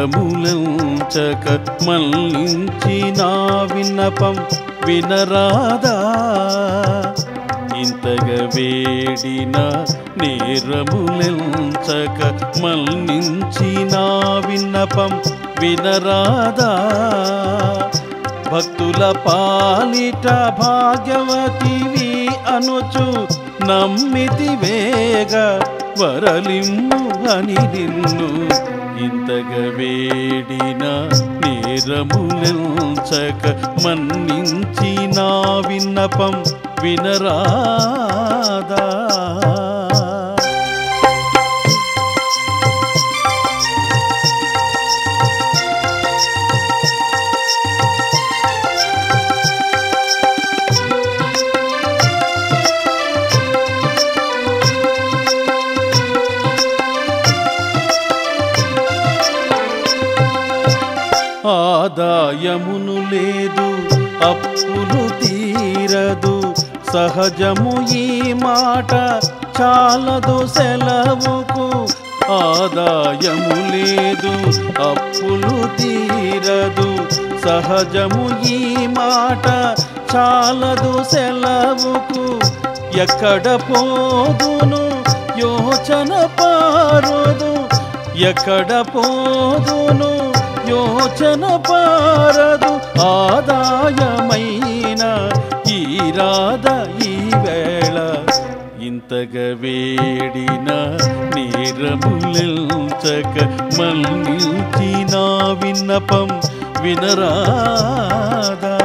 నేరములంచక మళ్ళించి నా విన్నపం వినరాదా ఇంతగా వేడిన నేరములెంచక మళ్ళించి నా విన్నపం వినరాదా భక్తుల పాలిట భాగ్యవతివి అనుచు నమ్మితి వేగ వరలిమ్ము అని నిన్ను ఇంతగా వేడిన నేరములెంచక మన్నించి నా విన్నపం వినరాదా ఆదాయమును లేదు అప్పులు తీరదు సహజము ఈ మాట చాలదు సెలవుకు ఆదాయము లేదు అప్పులు తీరదు సహజము ఈ మాట చాలదు సెలవుకు ఎక్కడ పోదును యోచన పారుదు ఎక్కడ పోదును యోచన పారదు ఆదాయమైన ఈ రాధ ఈ వేళ ఇంతగా వేడిన నేరములెంచక మళ్ళించి నా విన్నపం వినరాదా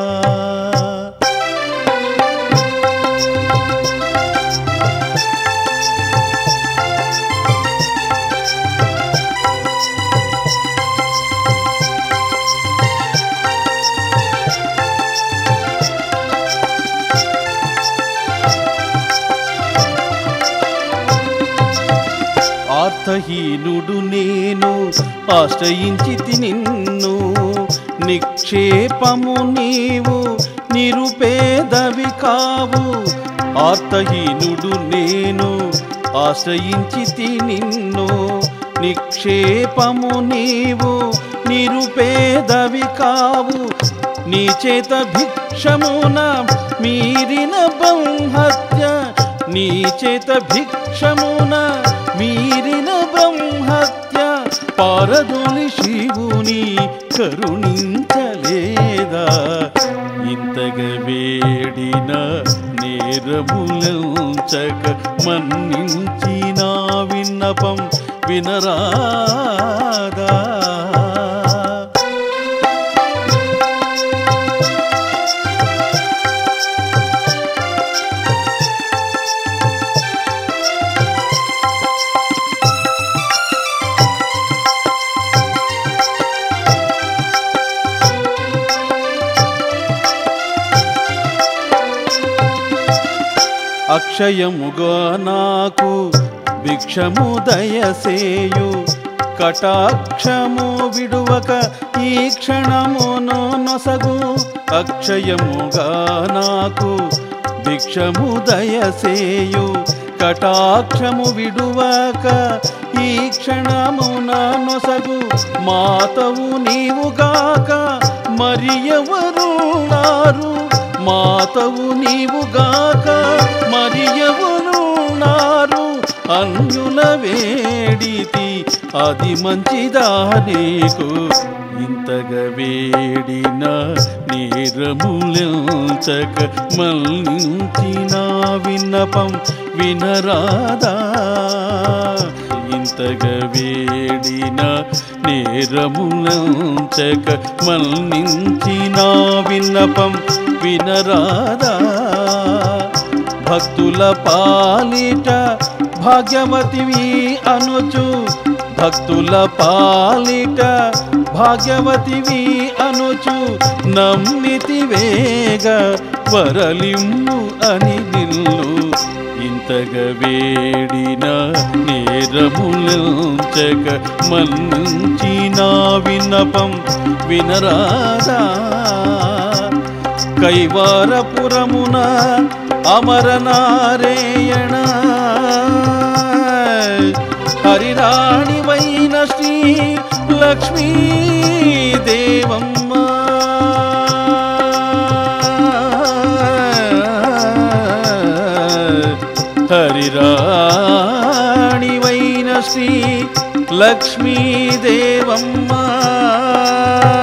ఆర్తహీనుడు నేను ఆశ్రయించి నిన్ను నిక్షేపము నీవు నిరుపేదవి కావు ఆర్తహీనుడు నేను ఆశ్రయించి నిన్ను నిక్షేపము నీవు నిరుపేదవి కావు నీ చేత భిక్షమున మీరిన బ్రహ్మత్య నీ చేత భిక్షమున మీరిన బ్రహ్మత్య పారదొలి శివుని కరుణించలేదా ఇంతగా వేడిన నేరములంచక మన్నించి నా విన్నపం వినరాదా అక్షయముగా నాకు భిక్షము దయసేయు కటాక్షము విడువక ఈ క్షణమును నొసగు అక్షయముగా నాకు భిక్షము దయసేయు కటాక్షము విడువక ఈ క్షణమున నొసగు మాతవు నీవుగాక మరి ఎవరున్నారు మాతవు నీవుగాక మరి ఎవరున్నారు అన్యుల వేడితి అది మంచిదా నీకు ఇంతగా వేడిన నేరములంచక మళ్ళించి నా విన్నపం వినరాదా ఇంతగా వేడిన నేరములంచక మళ్ళించి నా విన్నపం వినరాదా భక్తుల పాలిట భాగ్యవతివి అనుచు భక్తుల పాలిట భాగ్యవతివి అనుచు నమ్మితి వేగ వరలిమ్ము అని నిల్లు ఇంతగా వేడిన నేరములంచక మన్నించి నా విన్నపం వినరాదా కైవారపురమున అమరనారేయణ హరిరాణివైన శ్రీ లక్ష్మీ దేవమ్మ హరిరాణివైన శ్రీ లక్ష్మీ దేవమ్మ